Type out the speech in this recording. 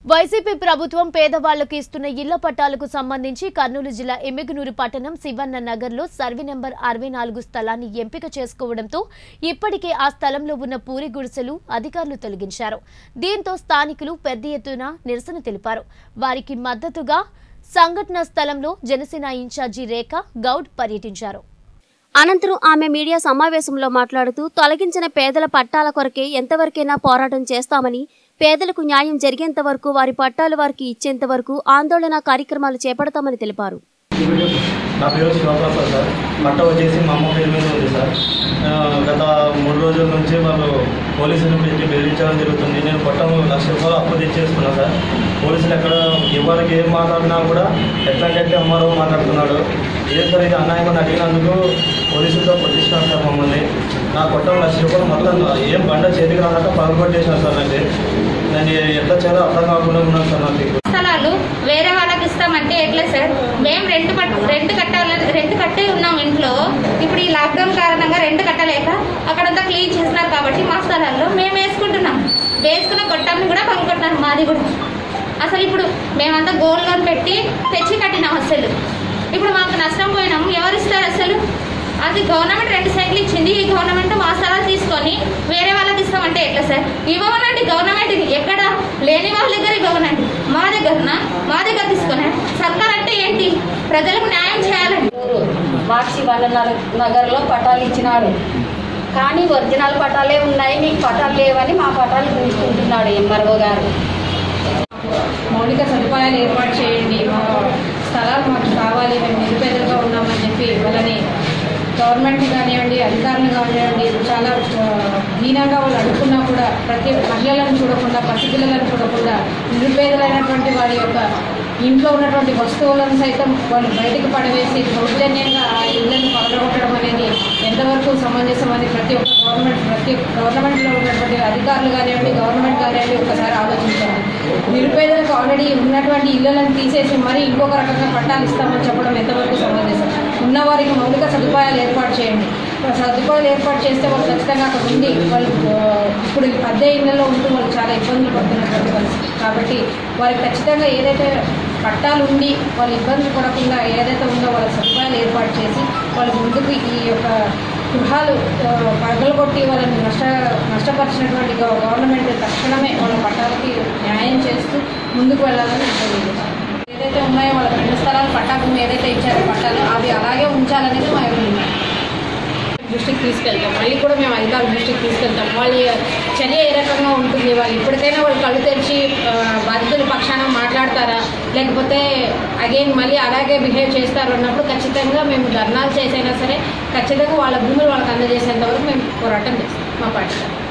YCP ప్రభుత్వం పేదవాళ్లకు ఇస్తున్న ఇళ్ల పట్టాలకు సంబంధించి కర్నూలు జిల్లా ఎమ్మిగనూరు పట్టణం శివన్న నగర్లో సర్వే నెంబర్ అరవై నాలుగు స్థలాన్ని ఎంపిక చేసుకోవడంతో ఇప్పటికే ఆ స్థలంలో ఉన్న పూరి గుడిసెలు అధికారులు తొలగించారు దీంతో స్థానికులు పెద్ద ఎత్తున నిరసన తెలిపారు వారికి మద్దతుగా సంఘటన స్థలంలో జనసేన ఇన్ఛార్జి రేఖ గౌడ్ పర్యటించారు అనంతరం ఆమె మీడియా సమావేశంలో మాట్లాడుతూ తొలగించిన పేదల పట్టాల కొరకే ఎంతవరకైనా పోరాటం చేస్తామని పేదలకు న్యాయం జరిగేంత వరకు వారి పట్టాలు వారికి ఇచ్చేంత వరకు ఆందోళన కార్యక్రమాలు చేపడతామని తెలిపారు నా పేరు శివప్రసాద్ సార్ పట్ట వచ్చేసి మా అమ్మ పేరు మీద ఉంది సార్ ఆ, గత మూడు రోజుల నుంచి వాళ్ళు పోలీసులు పెట్టి బెదిరించడం జరుగుతుంది నేను పట్టం లక్ష రూపాయలు అప్పు తెచ్చేసుకున్నాను సార్ పోలీసులు ఎక్కడ ఎవరికి ఏం మాట్లాడినా కూడా ఎట్లా కట్టి అమ్మారో మాట్లాడుతున్నాడు ఏం సార్ ఇది అన్యాయం అడిగినందుకు పోలీసులతో కొట్టించినారు సార్ మమ్మల్ని నా కొట్టం లక్ష రూపాయలు మొత్తం ఏం బండ చేతికి రానట్టు పగలగొట్టేసినారు సార్ నాకు నేను ఎట్లా చేయాలో అర్థం కాకుండా ఉన్నాను సార్ నాకు స్థలాలు వేరే వాళ్ళకి ఇస్తామంటే ఎట్లా సార్ మేము రెంట్ పట్ రెంట్ కట్టాలి రెంట్ కట్టే ఉన్నాం ఇంట్లో ఇప్పుడు ఈ లాక్డౌన్ కారణంగా రెంట్ కట్టలేక అక్కడంతా క్లీన్ చేస్తున్నారు కాబట్టి మా స్థలాల్లో మేము వేసుకుంటున్నాం వేసుకున్న గొట్టాన్ని కూడా పనుకుంటున్నారు మాది కూడా అసలు ఇప్పుడు మేమంతా గోల్డ్ లోన్ పెట్టి తెచ్చి కట్టినాం అసలు ఇప్పుడు మాకు నష్టం పోయినాము ఎవరు ఇస్తారు అసలు అది గవర్నమెంట్ రెండు సెంట్లు ఇచ్చింది ఈ గవర్నమెంట్ మా స్థలాలు తీసుకొని వేరే వాళ్ళకి ఇస్తామంటే ఎట్లా సార్ ఇవ్వమనండి గవర్నమెంట్ ఎక్కడ లేని వాళ్ళ దగ్గర ఇవ్వమనండి మా దగ్గరన మా దగ్గర తీసుకొని సర్కార్ అంటే ఏంటి ప్రజలకు న్యాయం చేయాలండి మార్చి వన్ నగర్లో పటాలు ఇచ్చినాడు కానీ ఒరిజినల్ పటాలే ఉన్నాయి మీకు పటాలు లేవని మా పటాలు తీసుకుంటున్నాడు ఎంఆర్ఓ గారు మౌలిక సదుపాయాలు ఏర్పాటు చేయండి మా స్థలాలు మాకు కావాలి మేము నిరుపేదలుగా ఉన్నామని చెప్పి వాళ్ళని గవర్నమెంట్ కానివ్వండి అధికారులు కానివ్వండి చాలా ఆ, దీనంగా వాళ్ళు అడుగుకున్నా కూడా ప్రతి మహిళలను చూడకుండా పసిపిల్లలను చూడకుండా నిరుపేదలైనటువంటి వారి యొక్క ఇంట్లో ఉన్నటువంటి వస్తువులను సైతం వాళ్ళు బయటకు పడవేసి దౌర్జన్యంగా ఆ ఇళ్లను పగలగొట్టడం అనేది ఎంతవరకు సమంజసం అని ప్రతి ఒక్క గవర్నమెంట్ ప్రతి గవర్నమెంట్లో ఉన్నటువంటి అధికారులు కానివ్వండి గవర్నమెంట్ కానివ్వండి ఒకసారి ఆలోచించాలి నిరుపేదలకు ఆల్రెడీ ఉన్నటువంటి ఇళ్లను తీసేసి మరీ ఇంకొక రకంగా పట్టాలు ఇస్తామని చెప్పడం ఎంతవరకు సమంజసం ఉన్నవారికి మౌలిక సదుపాయాలు ఏర్పాటు చేయండి సదుపాయాలు ఏర్పాటు చేస్తే వాళ్ళు ఖచ్చితంగా అక్కడ ఉండి వాళ్ళు ఆ, ఇప్పుడు అద్దె ఇళ్లలో ఉంటూ వాళ్ళు చాలా ఇబ్బందులు పడుతున్నటువంటి పరిస్థితి కాబట్టి వారికి ఖచ్చితంగా ఏదైతే పట్టాలు ఉండి వాళ్ళు ఇబ్బంది పడకుండా ఏదైతే ఉందో వాళ్ళ సదుపాయాలు ఏర్పాటు చేసి వాళ్ళ ముందుకు ఈ యొక్క గృహాలు ఆ, పగలగొట్టి వాళ్ళని నష్ట నష్టపరిచినటువంటి గవ- గవర్నమెంట్ తక్షణమే వాళ్ళ పట్టాలకి న్యాయం చేస్తూ ముందుకు వెళ్ళాలని తెలియజేస్తాను ఏదైతే ఉన్నాయో వాళ్ళ రెండు స్థలాలు పట్టా భూమి ఏదైతే ఇచ్చారో పట్టాలు అవి అలాగే ఉంచాలనేది మా యొక్క నిర్ణయం. దృష్టికి తీసుకెళ్తాం మళ్ళీ కూడా మేము అధికారుల దృష్టికి తీసుకెళ్తాం వాళ్ళ చర్య ఏ రకంగా ఉంటుంది వాళ్ళు ఇప్పటికైనా వాళ్ళు కళ్ళు తెరిచి ఆ, బాధితుల పక్షాన మాట్లాడతారా లేకపోతే అగైన్ మళ్ళీ అలాగే బిహేవ్ చేస్తారు అన్నప్పుడు ఖచ్చితంగా మేము ధర్నాలు చేసైనా సరే ఖచ్చితంగా వాళ్ళ భూములు వాళ్ళకి అందజేసేంత వరకు మేము పోరాటం చేస్తాం మా పార్టీ